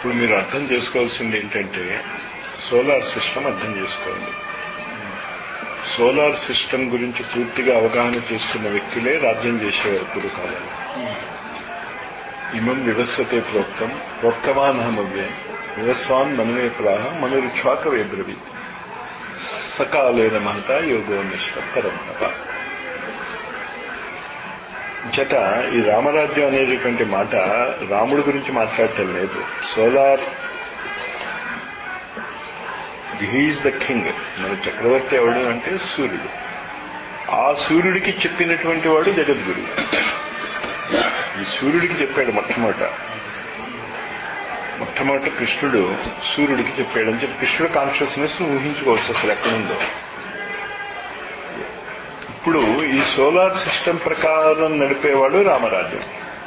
ఇప్పుడు మీరు అర్థం చేసుకోవాల్సింది ఏంటంటే సోలార్ సిస్టమ్ అర్థం చేసుకోండి సోలార్ సిస్టమ్ గురించి పూర్తిగా అవగాహన చేసుకున్న వ్యక్తులే రాజ్యం చేసేవారు పూర్వకాలంలో ఇమం వివస్వతే ప్రోక్తం ప్రోక్తమానహమవ్యే వివస్వాన్ మనమే ప్రాహ మనురుచ్వాకవే బ్రవీత్ సకాలేన మహత యోగో నిష్ట పరమహత చేత ఈ రామరాజ్యం అనేటటువంటి మాట రాముడి గురించి మాట్లాడటం లేదు సోలార్ హీఈస్ ద కింగ్ మన చక్రవర్తి ఎవడు అంటే సూర్యుడు ఆ సూర్యుడికి చెప్పినటువంటి వాడు జగద్గురు ఈ సూర్యుడికి చెప్పాడు మొట్టమొదట మొట్టమొదట కృష్ణుడు సూర్యుడికి చెప్పాడని చెప్పి కృష్ణుడు కాన్షియస్నెస్ ఊహించుకోవచ్చు అసలు ఎక్కడుందో ఇప్పుడు ఈ సోలార్ సిస్టమ్ ప్రకారం నడిపేవాడు రామరాజ్యం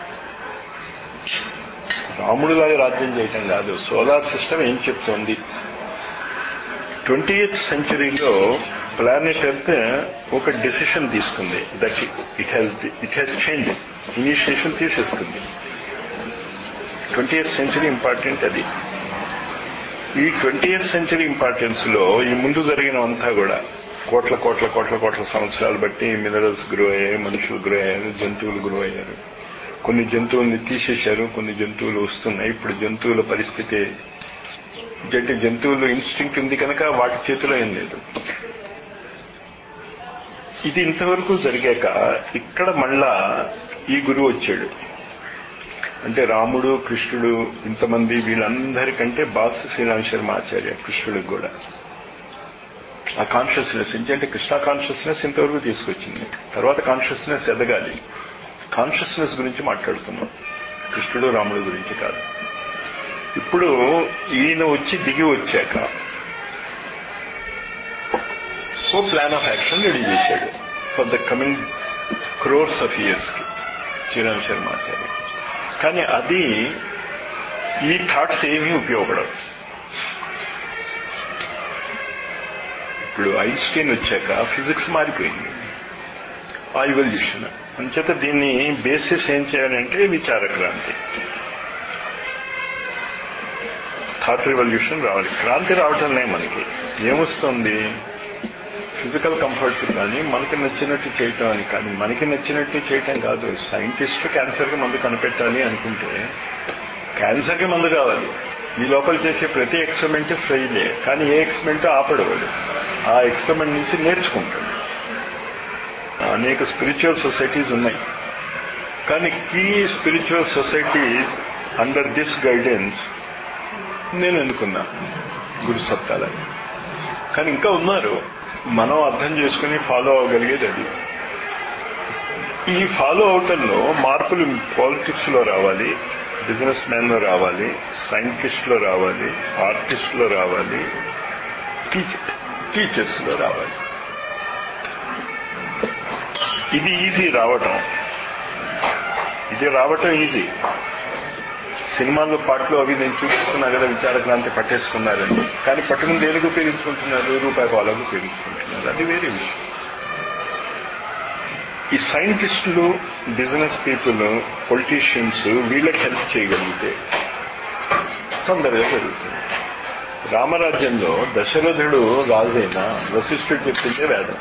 రాముడులాగా రాజ్యం చేయటం కాదు సోలార్ సిస్టమ్ ఏం చెప్తోంది ట్వంటీ ఎయిత్ సెంచరీలో ప్లానెట్ ఎర్త్ ఒక డెసిషన్ తీసుకుంది that it has it has change initiation తీసేసుకుంది ట్వంటీ ఎయిత్ సెంచరీ ఇంపార్టెంట్ అది ఈ ట్వంటీ ఎయిత్ సెంచరీ ఇంపార్టెన్స్ లో ఈ ముందు జరిగినవంతా కూడా కోట్ల కోట్ల కోట్ల కోట్ల సంవత్సరాలు బట్టి మినరల్స్ గ్రో అయ్యాయి మనుషులు గ్రో అయ్యారు జంతువులు గ్రో అయ్యారు కొన్ని జంతువుల్ని తీసేశారు కొన్ని జంతువులు వస్తున్నాయి ఇప్పుడు జంతువుల పరిస్థితి అంటే జంతువులు ఇన్స్టింక్ట్ ఉంది కనుక వాటి చేతిలో ఏం లేదు ఇది ఇంతవరకు జరిగాక ఇక్కడ మళ్ళా ఈ గురువు వచ్చాడు అంటే రాముడు కృష్ణుడు ఇంతమంది వీళ్ళందరికంటే బాస్ శ్రీరామ్ శర్మ ఆచార్య కృష్ణుడికి కూడా ఆ కాన్షియస్నెస్ అంటే కృష్ణ కాన్షియస్నెస్ ఇంతవరకు తీసుకొచ్చింది తర్వాత కాన్షియస్నెస్ ఎదగాలి కాన్షియస్నెస్ గురించి మాట్లాడుతున్నాం కృష్ణుడు రాముడు గురించి కాదు ఇప్పుడు ఈయన వచ్చి దిగి వచ్చాక so plan of action ready చేశాడు for the coming crores of years కి శ్రీరామ్ శర్మ ఆచార్య కానీ అది ఈ థాట్స్ ఏమీ ఉపయోగపడవు ఇప్పుడు ఐన్స్టీన్ వచ్చాక ఫిజిక్స్ మారిపోయింది ఆ ఇవల్యూషన్ అంచేత దీన్ని బేసిస్ ఏం చేయాలంటే విచార క్రాంతి థాట్ రివల్యూషన్ రావాలి క్రాంతి రావటంలే మనకి ఏమొస్తుంది ఫిజికల్ కంఫర్ట్స్ కానీ మనకి నచ్చినట్టు చేయటం అని కానీ మనకి నచ్చినట్టు చేయటం కాదు సైంటిస్ట్ క్యాన్సర్కి మందు కనిపెట్టాలి అనుకుంటే క్యాన్సర్కి మందు కావాలి ఈ లోపల చేసే ప్రతి ఎక్స్పెరిమెంట్ ఫెయిలే కానీ ఏ ఎక్స్పెరిమెంట్ ఆపడవాడు ఆ ఎక్స్పెరిమెంట్ నుంచి నేర్చుకుంటాడు అనేక స్పిరిచువల్ సొసైటీస్ ఉన్నాయి కానీ key spiritual societies under this guidance నేను ఎన్నుకున్నా గురు సత్తాలని కానీ ఇంకా ఉన్నారు మనం అర్థం చేసుకుని ఫాలో అవ్వగలిగేది అది ఈ ఫాలో అవటంలో మార్పులు పాలిటిక్స్ లో రావాలి బిజినెస్ మ్యాన్ లో రావాలి సైంటిస్ట్ లో రావాలి ఆర్టిస్ట్ లో రావాలి టీచర్స్ లో రావాలి ఇది ఈజీ రావటం ఇది రావటం ఈజీ సినిమాల్లో పాటలు అవి నేను చూపిస్తున్నా కదా విచార క్రాంతి పట్టేసుకున్నారని కానీ పట్టుకుని దేనికి ఉపయోగించుకుంటున్నారు రూపాయి పాలకు ఉపయోగించుకుంటున్నారు అది వేరే విషయం ఈ సైంటిస్టులు బిజినెస్ పీపుల్ పొలిటీషియన్స్ వీళ్ళకి హెల్ప్ చేయగలిగితే తొందరగా జరుగుతుంది రామరాజ్యంలో దశరథుడు రాజైనా వశిష్ఠుడు చెప్పిందే వేదం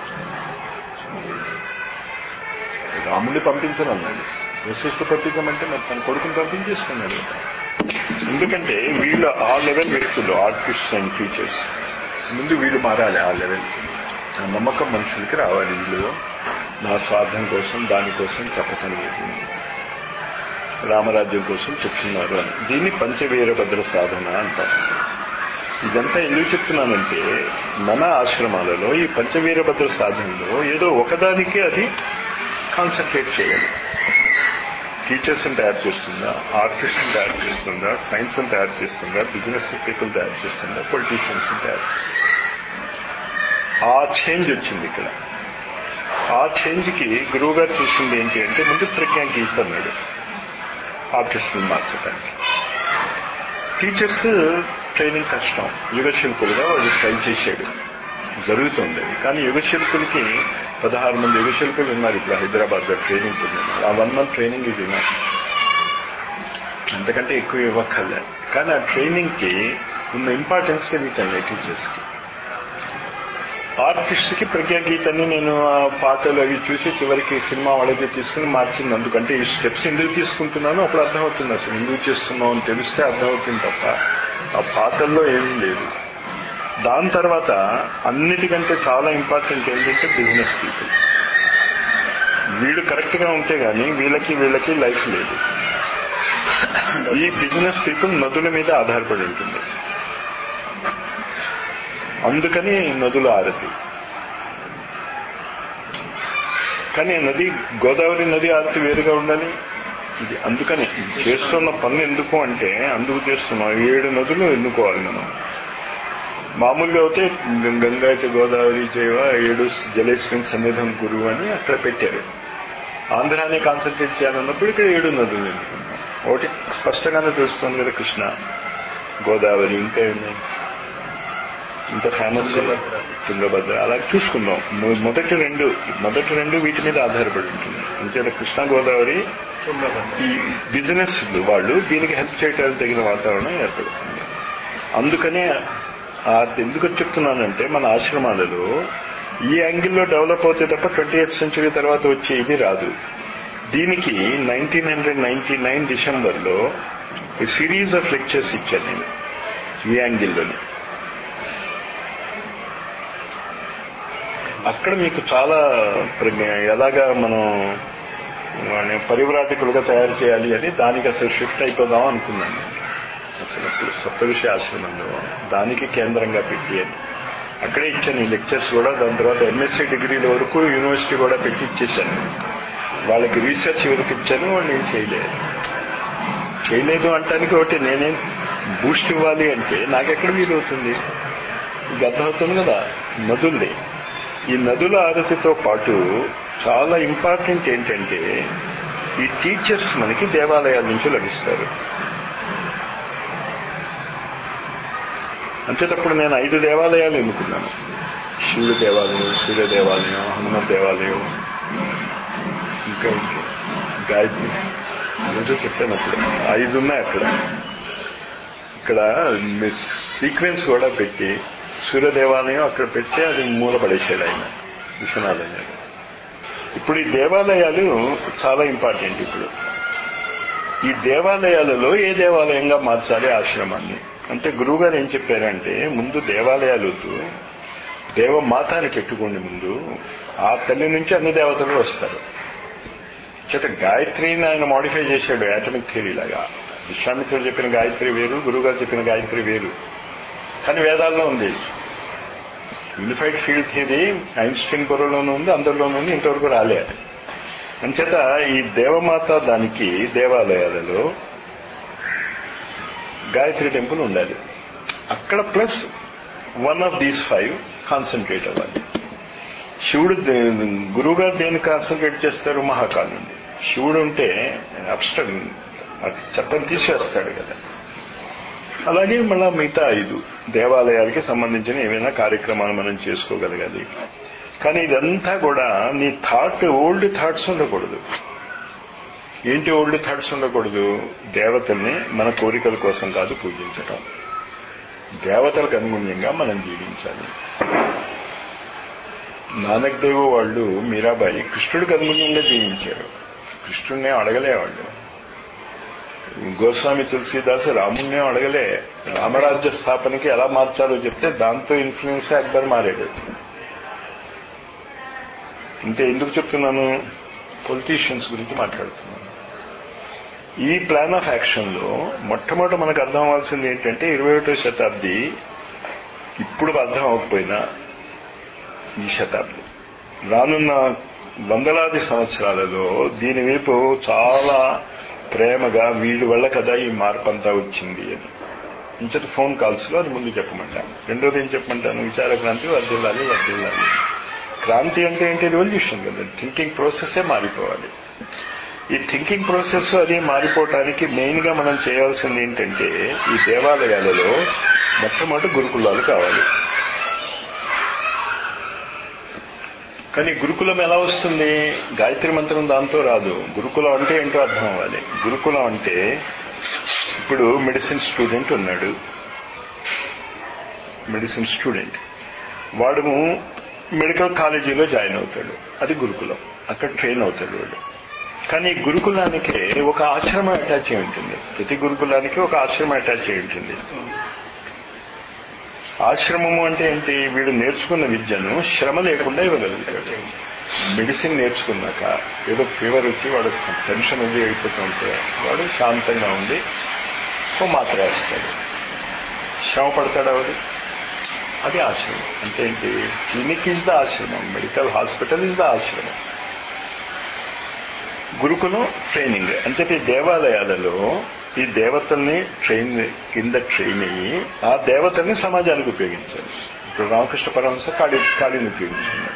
రాముడిని పంపించనన్నాడు వశిష్ఠుడు పంపించమంటే మరి తన కొడుకుని పంపించేసుకున్నాడు ఎందుకంటే వీళ్ళు ఆ లెవెల్ వ్యక్తులు ఆర్టిస్ట్ అండ్ టీచర్స్ ముందు వీళ్ళు మారాలి ఆ లెవెల్ ఆ నమ్మకం మనుషులకి రావాలి వీళ్ళు నా స్వార్థం కోసం దానికోసం చెప్పటలేదు రామరాజ్యం కోసం చెప్తున్నారు అని దీన్ని పంచవీరభద్ర సాధన అంటారు ఇదంతా ఎందుకు చెప్తున్నానంటే మన ఆశ్రమాలలో ఈ పంచవీరభద్ర సాధనలో ఏదో ఒకదానికే అది కాన్సన్ట్రేట్ చేయాలి టీచర్స్ని తయారు చేస్తుందా ఆర్టిస్ట్ని తయారు చేస్తుందా సైన్స్ని తయారు చేస్తుందా బిజినెస్ పీపుల్ తయారు చేస్తుందా పొలిటీషియన్స్ తయారు చేస్తుందా ఆ చేంజ్ వచ్చింది ఇక్కడ ఆ చేంజ్కి గురువు గారు చేసింది ఏంటి అంటే ముందు ప్రజ్ఞా గీత అన్నాడు ఆర్టిస్టులు మార్చడానికి టీచర్స్ ట్రైనింగ్ కష్టం యుగ శిల్పులుగా వాళ్ళు ట్రై చేశాడు జరుగుతుంది అది కానీ యుగ శిల్పులకి పదహారు మంది యుగ శిల్పులు ఉన్నారు ఇప్పుడు హైదరాబాద్ లో ట్రైనింగ్ పొందినారు ఆ వన్ మంత్ ట్రైనింగ్ ఇది అంతకంటే ఎక్కువ ఇవ్వక్కర్లే కానీ ఆ ట్రైనింగ్కి ఉన్న ఇంపార్టెన్స్ తెలియటం టీచర్స్కి ఆర్టిస్ట్కి ప్రజ్ఞాగీతని నేను ఆ పాటలు అవి చూసి చివరికి సినిమా వాళ్ళకి తీసుకుని మార్చింది అందుకంటే ఈ స్టెప్స్ ఎందుకు తీసుకుంటున్నానో అప్పుడు అర్థమవుతుంది అసలు ఎందుకు చేస్తున్నాం అని తెలిస్తే అర్థమవుతుంది తప్ప ఆ పాటల్లో ఏమీ లేదు దాని తర్వాత అన్నిటికంటే చాలా ఇంపార్టెంట్ ఏంటంటే బిజినెస్ పీపుల్ వీళ్ళు కరెక్ట్ గా ఉంటే గానీ వీళ్ళకి వీళ్ళకి లైఫ్ లేదు ఈ బిజినెస్ పీపుల్ నదుల మీద ఆధారపడి ఉంటుంది అందుకని నదుల ఆరతి కానీ నది గోదావరి నది ఆరతి వేరుగా ఉండాలి ఇది అందుకని చేస్తున్న పనులు ఎందుకు అంటే అందుకు చేస్తున్నాం ఏడు నదులు ఎన్నుకోవాలి మనం మామూలుగా అయితే గంగా అయితే గోదావరి చేవ ఏడు జలేశ్వరి సన్నిధం గురువు అని అక్కడ పెట్టారు ఆంధ్రాన్ని కాన్సన్ట్రేట్ చేయాలన్నప్పుడు ఇక్కడ ఏడు నదులు ఎన్నుకున్నాం ఒకటి స్పష్టంగానే తెలుస్తుంది కదా కృష్ణ గోదావరి ఇంకా ఏమి ఇంత ఫేమస్ తుంగభద్ర అలా చూసుకుందాం మొ- మొదటి రెండు మొదటి రెండు వీటి మీద ఆధారపడి ఉంటుంది అంతే కృష్ణా గోదావరి ఈ బిజినెస్ వాళ్ళు దీనికి హెల్ప్ చేయడానికి తగిన వాతావరణం ఏర్పడుతుంది అందుకనే ఆ ఎందుకు చెప్తున్నానంటే మన ఆశ్రమాలలో ఈ యాంగిల్లో డెవలప్ అవుతే తప్ప ట్వంటీ ఎయిత్ సెంచరీ తర్వాత వచ్చే ఇది రాదు దీనికి నైన్టీన్ హండ్రెడ్ నైన్టీ నైన్ డిసెంబర్లో సిరీస్ ఆఫ్ లెక్చర్స్ ఇచ్చాను నేను ఈ యాంగిల్లోని అక్కడ మీకు చాలా ప్రజ్ఞ ఎలాగా మనం వాళ్ళని పరివ్రాజకులుగా తయారు చేయాలి అని దానికి అసలు షిఫ్ట్ అయిపోదాం అనుకున్నాను అసలు ఇప్పుడు సప్తవిషయ ఆశ్రమంలో దానికి కేంద్రంగా పెట్టి అని అక్కడే ఇచ్చాను ఈ లెక్చర్స్ కూడా దాని తర్వాత ఎంఎస్సీ డిగ్రీల వరకు యూనివర్సిటీ కూడా పెట్టి ఇచ్చేసాను వాళ్ళకి రీసెర్చ్ వరకు ఇచ్చాను వాళ్ళు ఏం చేయలేదు చేయలేదు అంటానికి ఒకటి నేనేం బూస్ట్ ఇవ్వాలి అంటే నాకెక్కడ వీలవుతుంది ఇది అర్థమవుతుంది కదా నదుల్ని ఈ నదుల ఆరతితో పాటు చాలా ఇంపార్టెంట్ ఏంటంటే ఈ టీచర్స్ మనకి దేవాలయాల నుంచి లభిస్తారు అంతేటప్పుడు నేను ఐదు దేవాలయాలు ఎన్నుకున్నాను శివుడి దేవాలయం సూర్య దేవాలయం హనుమత్ దేవాలయం ఇంకా ఏంటి? గాయత్రి ఏదో చెప్పాను అప్పుడు ఐదు ఉన్నాయి అక్కడ ఇక్కడ సీక్వెన్స్ కూడా పెట్టి సూర్య దేవాలయం అక్కడ పెడితే అది మూలపడేసాడు ఆయన విశ్వనాథన్ గారు ఇప్పుడు ఈ దేవాలయాలు చాలా ఇంపార్టెంట్ ఇప్పుడు ఈ దేవాలయాలలో ఏ దేవాలయంగా మార్చాలి ఆశ్రమాన్ని అంటే గురువు గారు ఏం చెప్పారంటే ముందు దేవాలయాలు వద్దు దేవమాత అని పెట్టుకోండి ముందు ఆ తల్లి నుంచి అన్ని దేవతలు వస్తారు చేత గాయత్రిని ఆయన మాడిఫై చేశాడు యాటమిక్ థియరీ లాగా విశ్వామిత్రుడు చెప్పిన గాయత్రి వేరు గురువు గారు చెప్పిన గాయత్రి వేరు కానీ వేదాల్లో ఉంది యూనిఫైడ్ ఫీల్డ్ థియరీ ఐన్స్టీన్ బుర్రలోనూ ఉంది అందరిలోనూ ఉంది ఇంతవరకు రాలే అంచేత ఈ దేవమాత దానికి దేవాలయాలలో గాయత్రి టెంపుల్ ఉండాలి అక్కడ plus one of these five concentrate అవ్వాలి శివుడు గురువు గారు దేన్ని కాన్సన్ట్రేట్ చేస్తారు మహాకాల్ నుండి శివుడు ఉంటే అబ్స్ట్రక్ చెప్పని తీసివేస్తాడు కదా అలాగే మళ్ళా మిగతా ఐదు దేవాలయాలకి సంబంధించిన ఏమైనా కార్యక్రమాలు మనం చేసుకోగలగాలి కానీ ఇదంతా కూడా నీ థాట్ ఓల్డ్ థాట్స్ ఉండకూడదు ఏంటి ఓల్డ్ థాట్స్ ఉండకూడదు దేవతల్ని మన కోరికల కోసం కాదు పూజించటం దేవతలకు అనుగుణ్యంగా మనం జీవించాలి నానక్ దేవు వాళ్ళు మీరాబాయి కృష్ణుడికి అనుగుణ్యంగా జీవించారు కృష్ణుడినే అడగలే వాళ్ళు గోస్వామి తులసీదాస్ రాముణ్ణే అడగలే రామరాజ్య స్థాపనకి ఎలా మార్చాలో చెప్తే దాంతో ఇన్ఫ్లుయెన్స్ అక్బర్ మారాడు అంటే ఎందుకు చెప్తున్నాను పొలిటీషియన్స్ గురించి మాట్లాడుతున్నాను ఈ ప్లాన్ ఆఫ్ యాక్షన్ లో మొట్టమొదటి మనకు అర్థం అవ్వాల్సింది ఏంటంటే ఇరవై ఒకటో శతాబ్ది ఇప్పుడు అర్థం అవ్వకపోయినా ఈ శతాబ్ది రానున్న వందలాది సంవత్సరాలలో దీని వైపు చాలా ప్రేమగా వీడి వల్ల కదా ఈ మార్పు అంతా వచ్చింది అని ఇంచటి ఫోన్ కాల్స్ లో అది ముందు చెప్పమంటాను రెండోది ఏం చెప్పమంటాను విచార క్రాంతి వర్దిల్లాలి వర్దిల్లాలి క్రాంతి అంటే ఏంటి రెవల్యూషన్ కదా థింకింగ్ ప్రాసెసే మారిపోవాలి ఈ థింకింగ్ ప్రాసెస్ అది మారిపోవటానికి మెయిన్ గా మనం చేయాల్సింది ఏంటంటే ఈ దేవాలయాలలో మొట్టమొదటి గురుకులాలు కావాలి కానీ గురుకులం ఎలా వస్తుంది గాయత్రి మంత్రం దాంతో రాదు గురుకులం అంటే ఏంటో అర్థం అవ్వాలి గురుకులం అంటే ఇప్పుడు మెడిసిన్ స్టూడెంట్ ఉన్నాడు మెడిసిన్ స్టూడెంట్ వాడు మెడికల్ కాలేజీలో జాయిన్ అవుతాడు అది గురుకులం అక్కడ ట్రైన్ అవుతాడు వాడు కానీ గురుకులానికి ఒక ఆశ్రమం అటాచ్ అయి ఉంటుంది ప్రతి గురుకులానికి ఒక ఆశ్రమం అటాచ్ అయి ఉంటుంది ఆశ్రమము అంటే ఏంటి వీడు నేర్చుకున్న విద్యను శ్రమ లేకుండా ఇవ్వగలుగుతాడు మెడిసిన్ నేర్చుకున్నాక ఏదో ఫీవర్ వచ్చి వాడు టెన్షన్ అది అయిపోతుంటే వాడు శాంతంగా ఉండి ఓ మాత్ర వేస్తాడు శ్రమ పడతాడు వాడు అది ఆశ్రమం అంటే ఏంటి క్లినిక్ ఇస్ ద ఆశ్రమం మెడికల్ హాస్పిటల్ ఇస్ ద ఆశ్రమం గురుకులం ట్రైనింగ్ అంటే ఈ దేవాలయాలలో ఈ దేవతల్ని ట్రైన్ కింద ట్రైన్ అయ్యి ఆ దేవతల్ని సమాజానికి ఉపయోగించాలి ఇప్పుడు రామకృష్ణ పరమహంస కాళీ కాళీని ఉపయోగించుకున్నాడు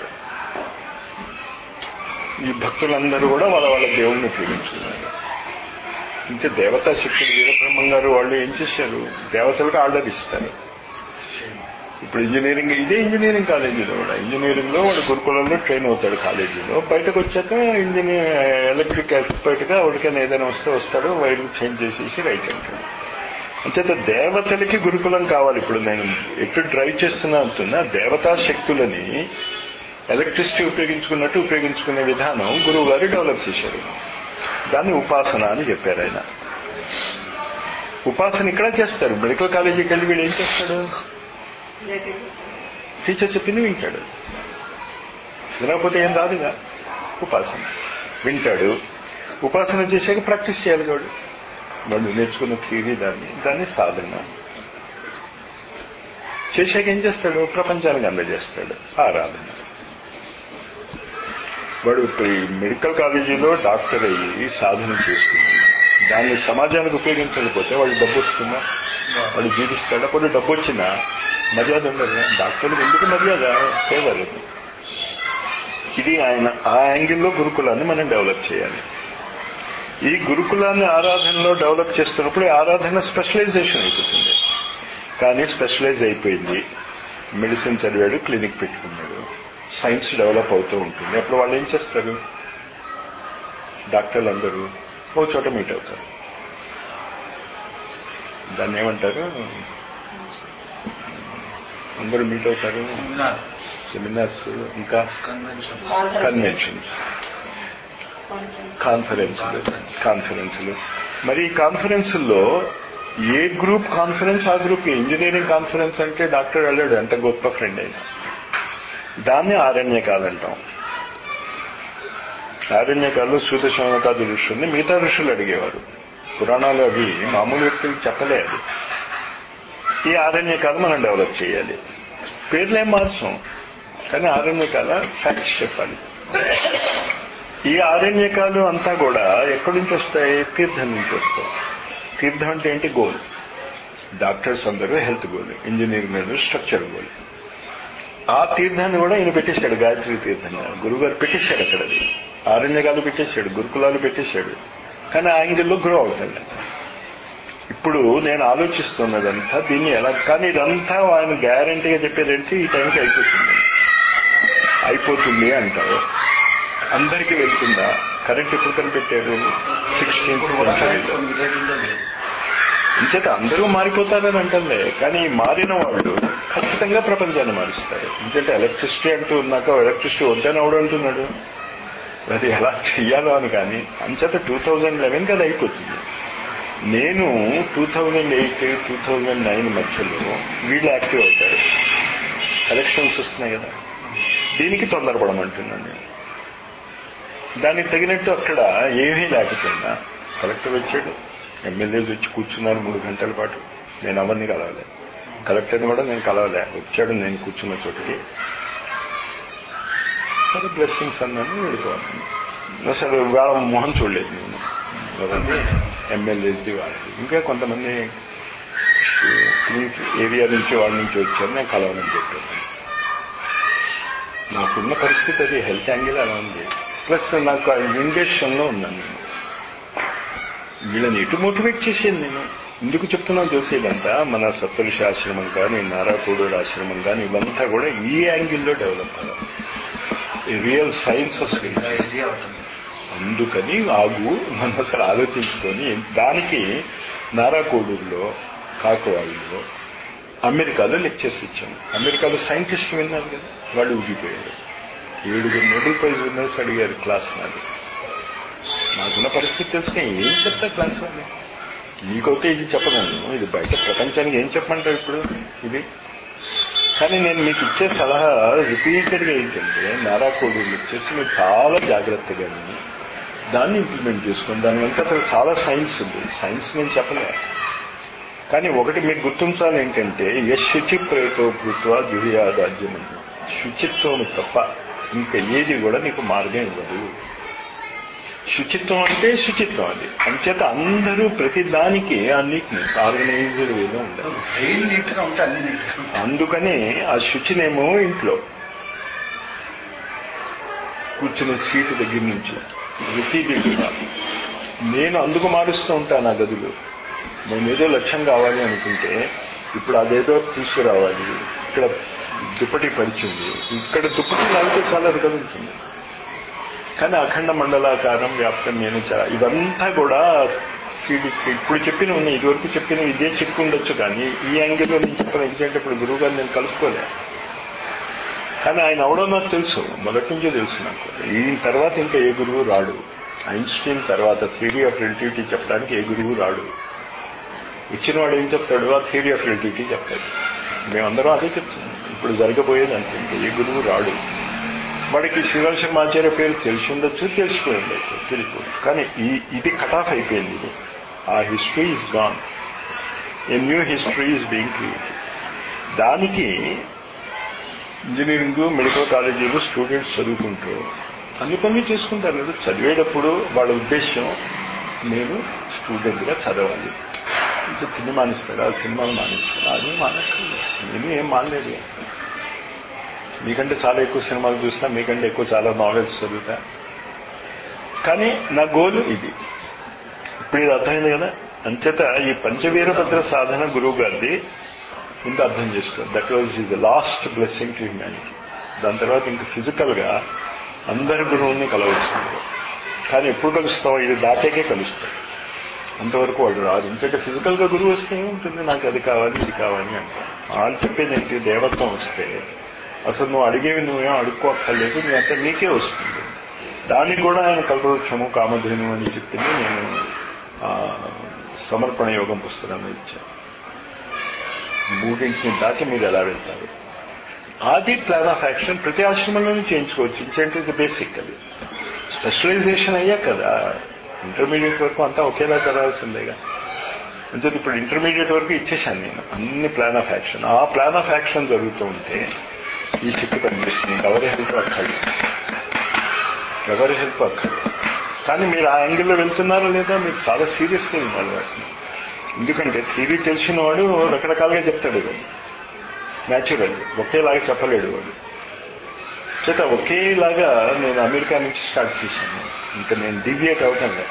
ఈ భక్తులందరూ కూడా వాళ్ళ వాళ్ళ దేవుణ్ణి ఉపయోగించుకున్నారు ఇంకా దేవతా శక్తులు వీరబ్రహ్మం గారు వాళ్ళు ఏం చేశారు దేవతలకు ఆర్డర్ ఇస్తారు ఇప్పుడు ఇంజనీరింగ్ ఇదే ఇంజనీరింగ్ కాలేజీలో కూడా ఇంజనీరింగ్ లో వాడు గురుకులంలో ట్రైన్ అవుతాడు కాలేజీలో బయటకు వచ్చాక ఇంజనీర్ ఎలక్ట్రిక్ ఎక్స్పర్ట్ గా ఎవరికైనా ఏదైనా వస్తే వస్తాడు వైర్లు చేంజ్ చేసేసి రైట్ అంటాడు అంచేత దేవతలకి గురుకులం కావాలి ఇప్పుడు నేను ఎటు డ్రైవ్ చేస్తున్నా అంటున్నా దేవతా శక్తులని ఎలక్ట్రిసిటీ ఉపయోగించుకున్నట్టు ఉపయోగించుకునే విధానం గురువు గారు డెవలప్ చేశారు దాన్ని ఉపాసన అని చెప్పారు ఆయన ఉపాసన ఇక్కడ చేస్తారు మెడికల్ కాలేజీకి వెళ్ళి వీడు ఏం చేస్తాడు టీచర్ చెప్పింది వింటాడు వినకపోతే ఏం రాదుగా ఉపాసన వింటాడు ఉపాసన చేశాక ప్రాక్టీస్ చేయాలి వాడు వాడు నేర్చుకున్న థియరీ దాన్ని దాన్ని సాధన చేశాక ఏం చేస్తాడు ప్రపంచానికి అందజేస్తాడు ఆరాధన వాడు ఇప్పుడు ఈ మెడికల్ కాలేజీలో డాక్టర్ అయ్యి సాధన చేసుకుని దాన్ని సమాజానికి ఉపయోగించకపోతే వాడు డబ్బు వస్తుందా వాడు జీవిస్తాడు అప్పుడు డబ్బు వచ్చినా మర్యాద ఉండదు డాక్టర్లకు ఎందుకు మర్యాద సేవలు ఇది ఆయన ఆ యాంగిల్లో గురుకులాన్ని మనం డెవలప్ చేయాలి ఈ గురుకులాన్ని ఆరాధనలో డెవలప్ చేస్తున్నప్పుడు ఈ ఆరాధన స్పెషలైజేషన్ అయిపోతుంది కానీ స్పెషలైజ్ అయిపోయింది మెడిసిన్ చదివాడు క్లినిక్ పెట్టుకున్నాడు సైన్స్ డెవలప్ అవుతూ ఉంటుంది అప్పుడు వాళ్ళు ఏం చేస్తారు డాక్టర్లు అందరూ ఓ చోట మీట్ అవుతారు దాన్ని ఏమంటారు అందరూ మీట్ అవుతారు సెమినార్స్ ఇంకా కన్వెన్షన్స్ కాన్ఫరెన్స్లు కాన్ఫరెన్స్లు మరి ఈ కాన్ఫరెన్సుల్లో ఏ గ్రూప్ కాన్ఫరెన్స్ ఆ గ్రూప్ ఇంజనీరింగ్ కాన్ఫరెన్స్ అంటే డాక్టర్ వెళ్ళాడు ఎంత గొప్ప ఫ్రెండ్ అయినా దాన్ని ఆరణ్యకాలు అంటాం ఆరణ్యకాలు సూత శౌనకాది ఋషుల్ని మిగతా ఋషులు అడిగేవారు పురాణాలు అవి మామూలు వ్యక్తులకు చెప్పలే అది ఈ ఆరణ్యకాలు మనం డెవలప్ చేయాలి పేర్లేం మార్చం కానీ ఆరణ్యకాల ఫ్యాక్ట్స్ చెప్పాలి ఈ ఆరణ్యకాలు అంతా కూడా ఎక్కడి నుంచి వస్తాయి తీర్థం నుంచి వస్తాయి తీర్థం అంటే ఏంటి గోల్ డాక్టర్స్ అందరూ హెల్త్ గోల్ ఇంజనీరింగ్ అందరూ స్ట్రక్చర్ గోల్ ఆ తీర్థాన్ని కూడా ఈయన పెట్టేశాడు గాయత్రి తీర్థం గురుగారు పెట్టేశాడు అక్కడ అది ఆరణ్యకాలు పెట్టేశాడు గురుకులాలు పెట్టేశాడు కానీ ఆ యాంగిల్లో గ్రో అవుతాడు ఇప్పుడు నేను ఆలోచిస్తున్నదంతా దీన్ని ఎలా కానీ ఇదంతా ఆయన గ్యారంటీగా చెప్పేదంటే ఈ టైంకి అయిపోతుంది అయిపోతుంది అంటారు అందరికీ వెళ్తుందా కరెంట్ ఎప్పుడు కనిపెట్టారు సిక్స్టీన్త్ సెంచరీలో ఇంచేత అందరూ మారిపోతారని అంటలే కానీ మారిన వాళ్ళు ఖచ్చితంగా ప్రపంచాన్ని మారుస్తారు ఎందుకంటే ఎలక్ట్రిసిటీ అంటూ ఉన్నాక ఎలక్ట్రిసిటీ వద్దని అవడం అంటున్నాడు అది ఎలా చెయ్యాలో అని కానీ అంచేత టూ థౌజండ్ లెవెన్ కదా అయిపోతుంది నేను two thousand eight two thousand nine మధ్యలో వీళ్ళు యాక్టివ్ అవుతారు ఎలక్షన్స్ వస్తున్నాయి కదా దీనికి తొందరపడమంటున్నాను నేను దానికి తగినట్టు అక్కడ ఏమీ లేకపోయినా కలెక్టర్ వచ్చాడు ఎమ్మెల్యేస్ వచ్చి కూర్చున్నారు మూడు గంటల పాటు నేను అవన్నీ కలవలే కలెక్టర్ని కూడా నేను కలవలే వచ్చాడు నేను కూర్చున్న చోటుకి సరే బ్లెస్సింగ్స్ అన్నాను వెళ్ళిపోవాలి అసలు వాళ్ళ మొహం చూడలేదు నేను ఎవరిది ఎమ్మెల్యేది వాళ్ళది ఇంకా కొంతమంది ఏరియా నుంచి వాళ్ళ నుంచి వచ్చారు నేను కలవనని చెప్పాను నాకున్న పరిస్థితి అది హెల్త్ యాంగిల్ అలా ఉంది ప్లస్ నాకు ఇండేషన్లో ఉన్నాను నేను వీళ్ళని ఎటు మోటివేట్ చేసేది నేను ఎందుకు చెప్తున్నాను చూసేదంతా మన సప్తఋషి ఆశ్రమం కానీ నారాపూడూరు ఆశ్రమం కానీ ఇవంతా కూడా ఈ యాంగిల్లో డెవలప్ అవ్వాలి రియల్ సైన్స్ వస్తుంది అందుకని ఆగు మనం అసలు ఆలోచించుకొని దానికి నారాకోడూరులో కాకవాళ్ళలో అమెరికాలో లెక్చర్స్ ఇచ్చాను అమెరికాలో సైంటిస్ట్ విన్నారు కదా వాళ్ళు ఊగిపోయారు ఏడుగురు నోబెల్ ప్రైజ్ విన్నర్స్ అడిగారు క్లాస్ నాది నాకున్న పరిస్థితి తెలుసుకుని ఏం చెప్తా క్లాస్ వాళ్ళు నీకైతే ఇది చెప్పగలను ఇది బయట ప్రపంచానికి ఏం చెప్పమంటారు ఇప్పుడు ఇది కానీ నేను మీకు ఇచ్చే సలహా రిపీటెడ్గా ఏంటంటే నారా కోడూరు వచ్చేసి మీరు చాలా జాగ్రత్తగా విని దాన్ని ఇంప్లిమెంట్ చేసుకోండి దాని వెంట అసలు చాలా సైన్స్ ఉంది సైన్స్ నేను చెప్పలే కానీ ఒకటి మీరు గుర్తించాలి ఏంటంటే యశ్ శుచి ప్రేతో భూత్వ దివ్యాదాజ్యం శుచిత్వం తప్ప ఇంకా ఏది కూడా నీకు మార్గం ఇవ్వదు శుచిత్వం అంటే శుచిత్వం అది అంచేత అందరూ ప్రతి దానికి ఆ నీట్నెస్ ఆర్గనైజ్డ్ వేలో ఉండాలి బ్రెయిన్ నీట్ గా ఉంటే అన్ని నీట్ గా ఉంటాయి. అందుకని ఆ శుచినేమో ఇంట్లో కూర్చునే సీటు దగ్గర నుంచి ప్రతిదీ కూడా నేను అందుకు మారుస్తూ ఉంటాను ఆ గదులు నేను ఏదో లక్ష్యం కావాలి అనుకుంటే ఇప్పుడు అదేదో తీసుకురావాలి ఇక్కడ దుప్పటి పరిచింది ఇక్కడ దుప్పటి లాగితే చాలా కదులుతుంది కానీ అఖండ మండలాకారం వ్యాప్తం నేను చా- ఇదంతా కూడా సీడి ఇప్పుడు చెప్పిన ఉన్నాయి ఇదివరకు చెప్పిన ఇదే చెప్పి ఉండొచ్చు కానీ ఈ యాంగిల్లో నేను చెప్పిన ఎందుకంటే ఇప్పుడు గురువు గారు నేను కలుపుకోలే కానీ ఆయన అవడో నాకు తెలుసు మొదటి నుంచే తెలుసు నాకు ఈయన తర్వాత ఇంకా ఏ గురువు రాడు ఐన్స్టీన్ తర్వాత థియరీ ఆఫ్ రిలేటివిటీ చెప్పడానికి ఏ గురువు రాడు ఇచ్చిన వాడు ఏం చెప్తాడు ఆ థియరీ ఆఫ్ రిలేటివిటీ చెప్తాడు మేమందరం అదే చెప్తున్నాం ఇప్పుడు జరగబోయేది అంతే ఏ గురువు రాడు వాడికి శివశర్మాచార్య పేరు తెలిసి ఉండొచ్చు తెలిసిపోయి ఉండొచ్చు తెలియకపోవచ్చు కానీ ఈ ఇది కట్ ఆఫ్ అయిపోయింది ఇది ఆ history is gone a new history is being created దానికి ఇంజనీరింగ్ మెడికల్ కాలేజీలు స్టూడెంట్స్ చదువుకుంటూ అన్ని పనులు చేసుకుంటారు కదా చదివేటప్పుడు వాళ్ళ ఉద్దేశం నేను స్టూడెంట్గా చదవాలి ఇంకా తిని మానేస్తారా సినిమాలు మానేస్తారా అది మానక్కర్లేదు నేను ఏం మానలేదు మీకంటే చాలా ఎక్కువ సినిమాలు చూస్తా మీకంటే ఎక్కువ చాలా నావెల్స్ చదువుతా కానీ నా గోల్ ఇది ఇప్పుడు ఇది అర్థమైంది కదా అంచేత ఈ పంచవీరభద్ర సాధన గురువు గారిది ముందు అర్థం చేసుకో that was is last blessing to humanity దాని తర్వాత ఇంక ఫిజికల్ గా అందరి గురువుల్ని కలవచ్చు కానీ ఎప్పుడు కలుస్తాం ఇది దాటాకే కలుస్తాం అంతవరకు వాళ్ళు రాదు ఎందుకంటే ఫిజికల్ గా గురువు వస్తే ఏముంటుంది నాకు అది కావాలి ఇది కావాలి అంటే వాళ్ళు చెప్పేది ఏంటి దేవత్వం వస్తే అసలు నువ్వు అడిగేవి నువ్వేం అడుక్కోక్కర్లేదు నీ అంతా నీకే వస్తుంది దానికి కూడా ఆయన కల్పవృక్షము కామధేను అని చెప్పింది నేను ఆ, సమర్పణ యోగం పుస్తకాన్ని ఇచ్చాను మూడింటిని దాటి మీరు ఎలా వెళ్తారు అది ప్లాన్ ఆఫ్ యాక్షన్ ప్రతి ఆశ్రమంలోనూ చేయించుకోవచ్చు ఇంకేంటి ఇది బేసిక్ అది స్పెషలైజేషన్ అయ్యా కదా ఇంటర్మీడియట్ వరకు అంతా ఒకేలా చదవాల్సిందేగా అంటే ఇప్పుడు ఇంటర్మీడియట్ వరకు ఇచ్చేసాను నేను అన్ని ప్లాన్ ఆఫ్ యాక్షన్ ఆ ప్లాన్ ఆఫ్ యాక్షన్ జరుగుతూ ఉంటే ఈ చిక్కు కనిపిస్తుంది ఎవరి హెల్ప్ అక్కర్లేదు ఎవరి హెల్ప్ అక్కర్లేదు కానీ మీరు ఆ యాంగిల్లో వెళ్తున్నారా లేదా మీరు చాలా సీరియస్గా వినాలి వాటిని ఎందుకంటే థియరీ తెలిసిన వాడు రకరకాలుగా చెప్తాడు వాడు న్యాచురల్ ఒకేలాగా చెప్పలేడు వాడు చేత ఒకేలాగా నేను అమెరికా నుంచి స్టార్ట్ చేశాను ఇంకా నేను డివియేట్ అవటం లేదు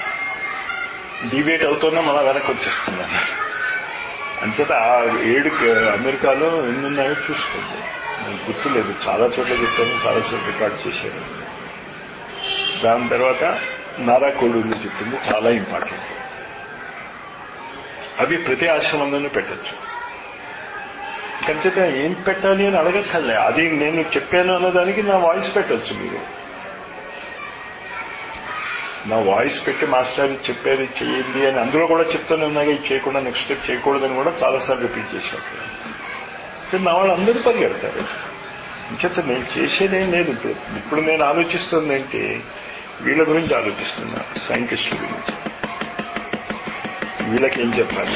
డివియేట్ అవుతున్నా మళ్ళా వెనక్కి వచ్చేస్తున్నాను అంచేత ఆ ఏడు అమెరికాలో ఎన్ని ఉన్నాయో చూసుకోండి నాకు గుర్తులేదు చాలా చోట్ల చెప్పాను చాలా చోట్ల రికార్డ్ చేశాను దాని తర్వాత నారా కోడూరు చెప్పింది చాలా ఇంపార్టెంట్ అవి ప్రతి ఆశ్రమంలోనూ పెట్టచ్చు ఖచ్చితంగా ఏం పెట్టాలి అని అడగక్కర్లే అది నేను చెప్పాను అన్నదానికి నా వాయిస్ పెట్టచ్చు మీరు నా వాయిస్ పెట్టి మాస్టర్ ఇది చెప్పారు ఇది చేయండి అని అందులో కూడా చెప్తూనే ఉన్నాగా ఇది చేయకుండా నెక్స్ట్ స్టెప్ చేయకూడదని కూడా చాలాసార్లు రిపీట్ చేశాను కానీ నా వాళ్ళు అందరూ పరిగెడతారు ఇంచేత నేను చేసేదేం లేదు ఇప్పుడు ఇప్పుడు నేను ఆలోచిస్తుంది ఏంటి వీళ్ళ గురించి ఆలోచిస్తున్నా సైంటిస్టుల గురించి వీళ్ళకి ఏం చెప్పాలి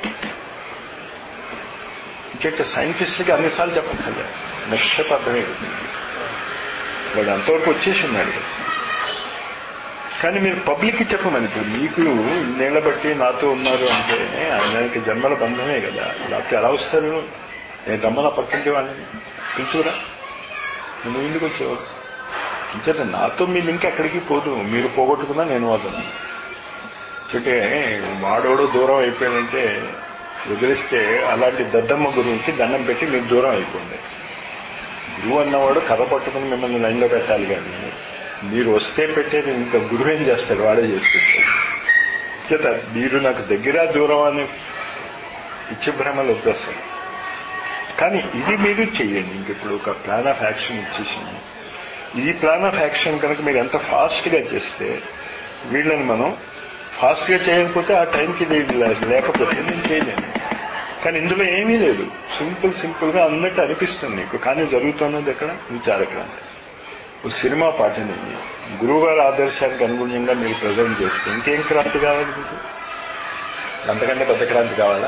ఇంకంటే సైంటిస్టులకి అన్నిసార్లు చెప్పక్కర్లే నెక్స్ట్ స్టెప్ అర్థమైపోతుంది వాడు అంతవరకు వచ్చేసి ఉన్నాడు కానీ మీరు పబ్లిక్ చెప్పమని ఇప్పుడు మీకు ఇన్నేళ్ల బట్టి నాతో ఉన్నారు అంటే ఆయనకి జన్మల బంధమే కదా లేకపోతే ఎలా వస్తారు నేను రమ్మన పక్కింటి వాళ్ళని పిలుచుకురా నువ్వు ఎందుకు వచ్చావు ఇంచేత నాతో మీ లింక్ ఎక్కడికి పోదు మీరు పోగొట్టుకున్నా నేను వదలను అంటే వాడోడు దూరం అయిపోయాడంటే వదిలిస్తే అలాంటి దద్దమ్మ గురువుకి దండం పెట్టి మీరు దూరం అయిపోండి గురువు అన్నవాడు కథ పట్టుకుని మిమ్మల్ని లైన్లో పెట్టాలి కానీ మీరు వస్తే పెట్టేది ఇంకా గురువు ఏం చేస్తాడు వాడే చేసుకుంటాడు చేత మీరు నాకు దగ్గర దూరం అని ఇచ్చే భ్రమలు వద్దు అసలు కానీ ఇది మీరు చెయ్యండి ఇంక ఇప్పుడు ఒక ప్లాన్ ఆఫ్ యాక్షన్ ఇచ్చేసింది ఈ ప్లాన్ ఆఫ్ యాక్షన్ కనుక మీరు ఎంత ఫాస్ట్గా చేస్తే వీళ్ళని మనం ఫాస్ట్గా చేయకపోతే ఆ టైంకి ఇది లేకపోతే నేను చేయలేను కానీ ఇందులో ఏమీ లేదు సింపుల్ సింపుల్గా అన్నట్టు అనిపిస్తుంది నీకు కానీ జరుగుతున్నది ఎక్కడ విచారక్రాంతి ఓ సినిమా పాటని గురువుగారి ఆదర్శానికి అనుగుణ్యంగా మీరు ప్రజెంట్ చేస్తే ఇంకేం క్రాంతి కావాలి మీకు అంతకంటే పెద్ద క్రాంతి కావాలా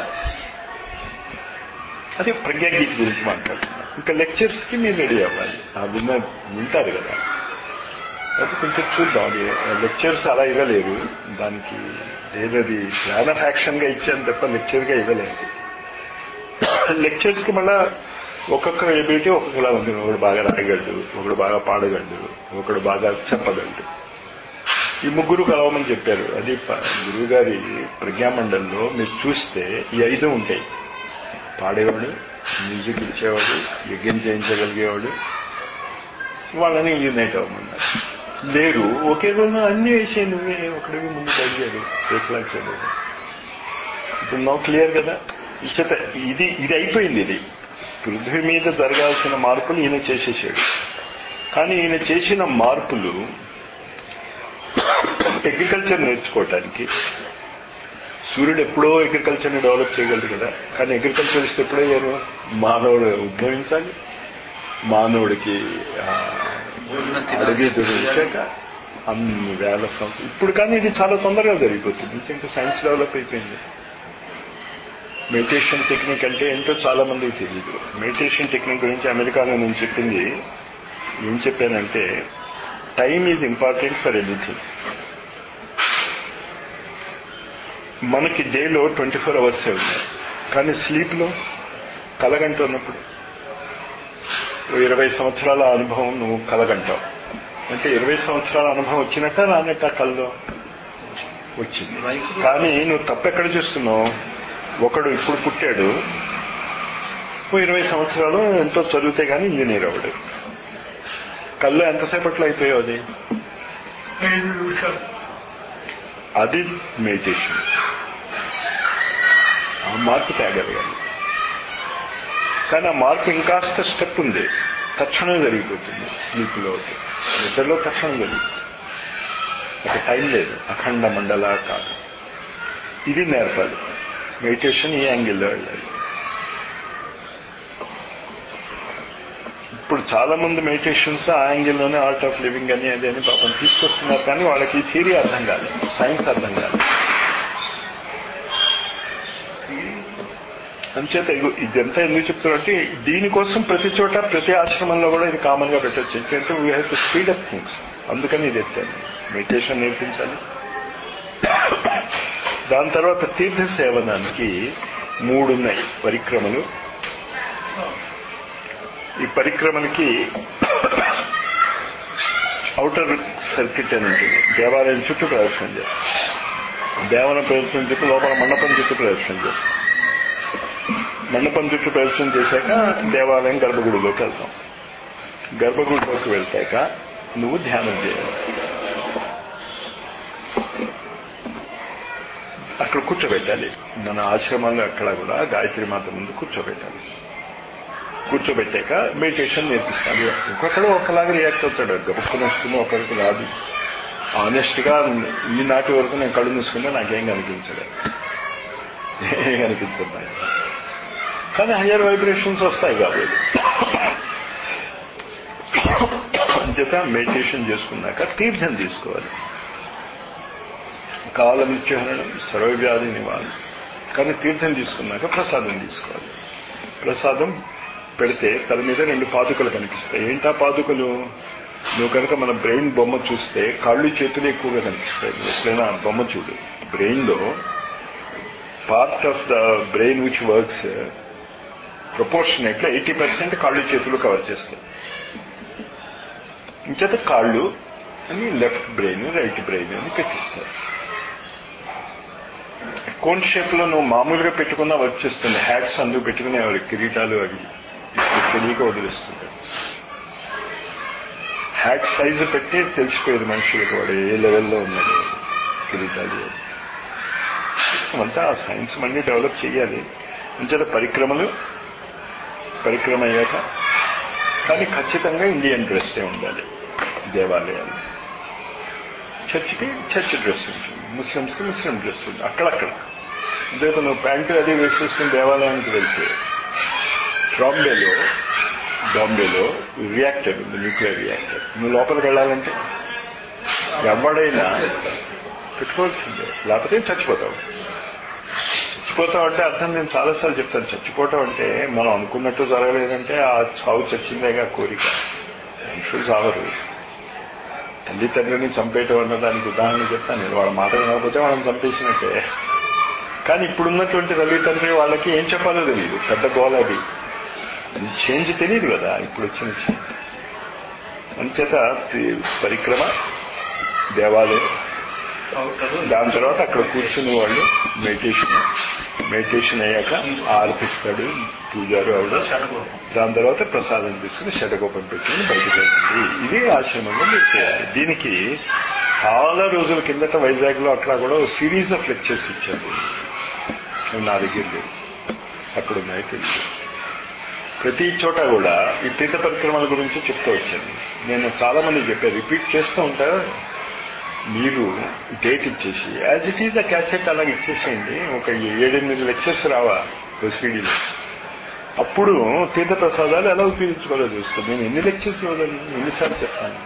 అది ప్రజ్ఞాగీత గురించి మాట్లాడుతున్నాం ఇంకా లెక్చర్స్ కి మీరు రెడీ అవ్వాలి ఆ విన్న వింటారు కదా అయితే కొంచెం చూద్దాం అది లెక్చర్స్ అలా ఇవ్వలేరు దానికి ఏదది ప్లాన్ ఆఫ్ యాక్షన్ గా ఇచ్చాను తప్ప లెక్చర్ గా ఇవ్వలేదు లెక్చర్స్ కి మళ్ళా ఒక్కొక్క ఎబిలిటీ ఒక్కొక్కలా ఉంది ఒకడు బాగా రాయగలడు ఒకడు బాగా పాడగలడు ఒకడు బాగా చెప్పగలడు ఈ ముగ్గురు కలవమని చెప్పారు అది గురువు గారి ప్రజ్ఞామండలిలో మీరు చూస్తే ఈ ఐదు ఉంటాయి పాడేవాడు మ్యూజిక్ ఇచ్చేవాడు యజ్ఞం చేయించగలిగేవాడు వాళ్ళని యునైట్ అవ్వమన్నారు లేరు ఒకే రోజు అన్ని వేసే నువ్వే ఒకడివి ముందు బయలుదేరు రేట్లాచాడు ఇప్పుడు నో క్లియర్ కదా ఇచ్చట ఇది ఇది అయిపోయింది ఇది పృథ్వీ మీద జరగాల్సిన మార్పులు ఈయన చేసేసాడు కానీ ఈయన చేసిన మార్పులు అగ్రికల్చర్ నేర్చుకోవటానికి సూర్యుడు ఎప్పుడో అగ్రికల్చర్ని డెవలప్ చేయగలడు కదా కానీ అగ్రికల్చరిస్ట్ ఎప్పుడయ్యారు మానవుడు ఉద్భవించాలి మానవుడికి అడవి దొరికాక అన్ని వేల సంవత్సరం ఇప్పుడు కానీ ఇది చాలా తొందరగా జరిగిపోతుంది ఇంకా సైన్స్ డెవలప్ అయిపోయింది మెడిటేషన్ టెక్నిక్ అంటే ఏంటో చాలా మందికి తెలియదు మెడిటేషన్ టెక్నిక్ గురించి అమెరికాలో నేను చెప్పింది ఏం చెప్పానంటే time is important for anything మనకి డేలో ట్వంటీ ఫోర్ అవర్సే ఉన్నాయి కానీ స్లీప్లో కలగంట ఉన్నప్పుడు ఇరవై సంవత్సరాల అనుభవం నువ్వు కలగంటావు అంటే ఇరవై సంవత్సరాల అనుభవం వచ్చినట్ట రానట్ట కల్లో వచ్చింది కానీ నువ్వు తప్పెక్కడ చూస్తున్నావు ఒకడు ఇప్పుడు పుట్టాడు ఓ ఇరవై సంవత్సరాలు ఎంతో చదివితే గానీ ఇంజనీర్ అవడు కళ్ళు ఎంతసేపట్లో అయిపోయావు అది అది మెడిటేషన్ ఆ మార్పు తేగలగాలి కానీ ఆ మార్పు ఇంకాస్త స్టెప్ ఉంది తక్షణం జరిగిపోతుంది స్లీప్లో నిద్రలో తక్షణం జరుగుతుంది ఒక టైం లేదు అఖండ మండల కాదు ఇది నేర్పాలి మెడిటేషన్ ఈ యాంగిల్లో వెళ్ళాలి ఇప్పుడు చాలా మంది మెడిటేషన్స్ ఆ యాంగిల్లోనే ఆర్ట్ ఆఫ్ లివింగ్ అని అది అని పాపం తీసుకొస్తున్నారు కానీ వాళ్ళకి థియరీ అర్థం కాదు సైన్స్ అర్థం కాదు అంచేత ఇదంతా ఎందుకు చెప్తున్నారంటే దీనికోసం ప్రతి చోట ప్రతి ఆశ్రమంలో కూడా ఇది కామన్ గా పెట్టచ్చు ఎందుకంటే we have to speed up things అందుకని ఇది ఎత్తాను మెడిటేషన్ నేర్పించాలి దాని తర్వాత తీర్థ సేవనానికి మూడు ఉన్నాయి పరిక్రమలు ఈ పరిక్రమలకి అవుటర్ సర్కిట్ అని ఉంటుంది దేవాలయం చుట్టూ ప్రదర్శన చేస్తాం దేవాలయం ప్రదర్శన చుట్టూ లోపల మండపం చుట్టూ ప్రదర్శన చేస్తాం మండపం చుట్టూ ప్రదర్శన చేశాక దేవాలయం గర్భగుడిలోకి వెళ్తాం గర్భగుడిలోకి వెళ్తాక నువ్వు ధ్యానం చేయాలి అక్కడ కూర్చోబెట్టాలి మన ఆశ్రమంలో అక్కడ కూడా గాయత్రి మాత ముందు కూర్చోబెట్టాలి కూర్చోబెట్టాక మెడిటేషన్ నేర్పిస్తాను ఒక్కొక్కడు ఒకలాగా రియాక్ట్ అవుతాడు గబుక్కుని వస్తున్నా ఒకరికి రాదు ఆనెస్ట్ గా ఈనాటి వరకు నేను కళ్ళు మూసుకున్నా నాకేం కనిపించలేదు ఏం కనిపిస్తున్నాయి కానీ హయ్యర్ వైబ్రేషన్స్ వస్తాయి కాబట్టి అంచేత మెడిటేషన్ చేసుకున్నాక తీర్థం తీసుకోవాలి కాల మృత్యుహరణం సర్వవ్యాధి నివారణ కానీ తీర్థం తీసుకున్నాక ప్రసాదం తీసుకోవాలి ప్రసాదం పెడితే తల మీద రెండు పాదుకలు కనిపిస్తాయి ఏంటా పాదుకలు నువ్వు కనుక మన బ్రెయిన్ బొమ్మ చూస్తే కాళ్ళు చేతులు ఎక్కువగా కనిపిస్తాయి ఎప్పుడైనా బొమ్మ చూడు బ్రెయిన్ లో part of the brain which works proportionate గా ఎయిటీ పర్సెంట్ కాళ్ళు చేతులు కవర్ చేస్తాయి ఇంచేత కాళ్ళు అని లెఫ్ట్ బ్రెయిన్ రైట్ బ్రెయిన్ అని పెట్టిస్తారు కోన్ షేప్ లో నువ్వు మామూలుగా పెట్టుకున్నా వర్క్ చేస్తుంది హ్యాట్స్ అందుకు పెట్టుకునేవారు కిరీటాలు అవి తెలియక వదిలిస్తుంది హ్యాట్ సైజు పెట్టి తెలిసిపోయేది మనుషులకు వాడు ఏ లెవెల్లో ఉన్నాడు కిరీటాలు ప్రస్తుతం అంతా ఆ సైన్స్ మళ్ళీ డెవలప్ చేయాలి అంచేత పరిక్రమలు పరిక్రమ అయ్యాక కానీ ఖచ్చితంగా ఇండియన్ డ్రెస్సే ఉండాలి దేవాలయాలు చర్చికి చర్చ్ డ్రెస్ ఉంటుంది ముస్లిమ్స్కి ముస్లిం డ్రెస్ ఉంటుంది అక్కడక్కడ అంతేకా నువ్వు ప్యాంటు అది వేసేసుకుని దేవాలయానికి వెళ్తే బాంబేలో బాంబేలో రియాక్టర్ ఉంది న్యూక్లియర్ రియాక్టర్ నువ్వు లోపలికి వెళ్ళాలంటే ఎవడైనా పెట్టుకోవాల్సిందే లేకపోతే చచ్చిపోతావు చచ్చిపోతాం అంటే అర్థం నేను చాలాసార్లు చెప్తాను చచ్చిపోవటం అంటే మనం అనుకున్నట్టు జరగలేదంటే ఆ చావు చచ్చిందేగా కోరిక మనుషులు చావరు తల్లి తండ్రిని చంపేయటం అన్న దానికి ఉదాహరణ చెప్తాను నేను వాళ్ళ మాట వినకపోతే వాళ్ళని చంపేసినట్టే కానీ ఇప్పుడున్నటువంటి తల్లి తండ్రి వాళ్ళకి ఏం చెప్పాలో తెలియదు పెద్ద గోల అది చేంజ్ తెలియదు కదా ఇప్పుడు వచ్చిన చేంజ్ అంచేత తి- పరిక్రమ దేవాలయం దాని తర్వాత అక్కడ కూర్చుని వాళ్ళు మెడిటేషన్ మెడిటేషన్ అయ్యాక ఆర్పిస్తాడు పూజారు ఆవిడ దాని తర్వాత ప్రసాదం తీసుకుని షటకోపం పెట్టుకుని బయటకు వెళ్ళండి ఇది ఆశ్రమంలో మీరు చేయాలి దీనికి చాలా రోజుల కిందట వైజాగ్ లో అక్కడ కూడా సిరీస్ ఆఫ్ లెక్చర్స్ ఇచ్చారు అవి నా దగ్గర లేవు అక్కడ ఉన్నాయి తెలియదు ప్రతి చోట కూడా ఈ తీర్థ పరిక్రమల గురించి చెప్తూ వచ్చాను నేను చాలా మంది చెప్పాను రిపీట్ చేస్తూ ఉంటా మీరు డేట్ ఇచ్చేసి యాజ్ ఇట్ ఈజ్ ఆ క్యాసెట్ అలాగే ఇచ్చేసేయండి ఒక ఏడెనిమిది లెక్చర్స్ రావా ప్రొసీడీలో అప్పుడు తీర్థ ప్రసాదాలు ఎలా ఉపయోగించుకోవాలో చూస్తాను నేను ఎన్ని లెక్చర్స్ ఇవ్వగలను ఎన్నిసార్లు చెప్తాను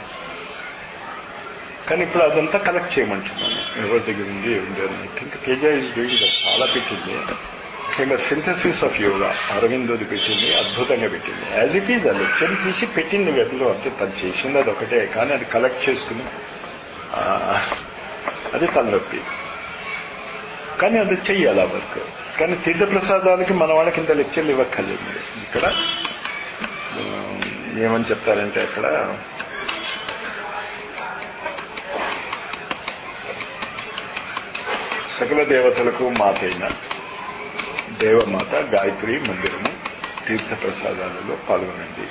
కానీ ఇప్పుడు అదంతా కలెక్ట్ చేయమంటున్నాను ఎవరి దగ్గర ఉంది ఉంది I think Teja is doing that చాలా పెట్టింది ముఖ్యంగా సింథసిస్ ఆఫ్ యోగా అరవిందోది పెట్టింది అద్భుతంగా పెట్టింది యాజ్ ఇట్ ఈజ్ ఆ లెక్చర్ తీసి పెట్టింది వెబ్లో అంతే తను చేసింది అది ఒకటే కానీ అది కలెక్ట్ చేసుకుని ఆ, అది తలనొప్పి కానీ అది చెయ్యాలి ఆ వర్క్ కానీ తీర్థ ప్రసాదాలకి మన వాళ్ళకి ఇంత లెక్చర్లు ఇవ్వక్కర్లేదు మీరు. ఇక్కడ ఆ, ఏమని చెప్తారంటే అక్కడ సకల దేవతలకు మాతైన దేవమాత గాయత్రి మందిరము తీర్థ ప్రసాదాలలో పాల్గొనండి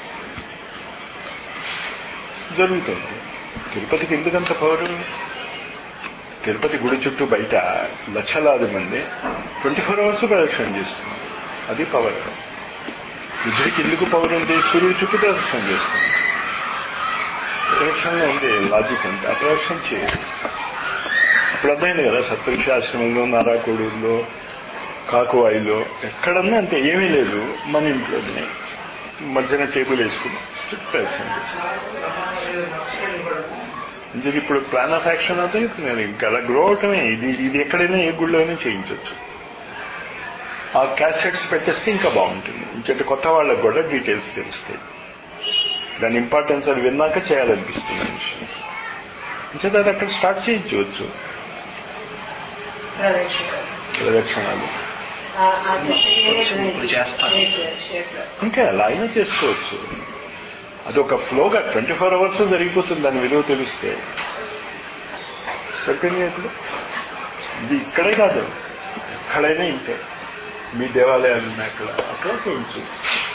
జరుగుతుంది తిరుపతికి ఎందుకంత పవరు తిరుపతి గుడి చుట్టూ బయట లక్షలాది మంది ట్వంటీ ఫోర్ అవర్స్ ప్రదక్షిణ చేస్తున్నారు అది పవర్ బుద్ధుడికి ఎందుకు పవర్ ఉంది సూర్యుడి చుట్టూ ప్రదక్షిణ చేస్తుంది ప్రదక్షిణలో ఉంది లాజిక్ అంటే ఆ ప్రదక్షిణ చేయదు ఇప్పుడు అర్థమైంది కదా సప్తఋషి ఆశ్రమంలో నారాకోడూరులో కాకువాయిలో ఎక్కడన్నా అంతే ఏమీ లేదు మన ఇంట్లోనే మధ్యన టేబుల్ వేసుకుని చుట్టూ ప్రదక్షిణ చేస్తాం ఇది ఇప్పుడు ప్లాన్ ఆఫ్ యాక్షన్ అయితే నేను ఇంకా అలా గ్రో అవటమే ఇది ఇది ఎక్కడైనా ఏ గుళ్ళో అయినా చేయించవచ్చు ఆ క్యాసెట్స్ పెట్టేస్తే ఇంకా బాగుంటుంది ఇంకటి కొత్త వాళ్ళకి కూడా డీటెయిల్స్ తెలుస్తాయి దాని ఇంపార్టెన్స్ అది విన్నాక చేయాలనిపిస్తుంది ఆ విషయం ఇంచేత అది అక్కడ స్టార్ట్ చేయించవచ్చు ప్రదక్షిణ ప్రదక్షిణాలు ఆ ఆ చెప్పేది ఇప్పుడు చేస్తాను. షేప్ షేప్ ఇంకా అలా అయినా చేసుకోవచ్చు అది ఒక ఫ్లోగా ట్వంటీ ఫోర్ అవర్స్ జరిగిపోతుంది దాని విలువ తెలిస్తే సరిపోయింది ఇప్పుడు ఇది ఇక్కడే కాదు ఎక్కడైనా ఇంతే మీ దేవాలయాలు ఉన్నాయి అక్కడ అక్కడ చేయించు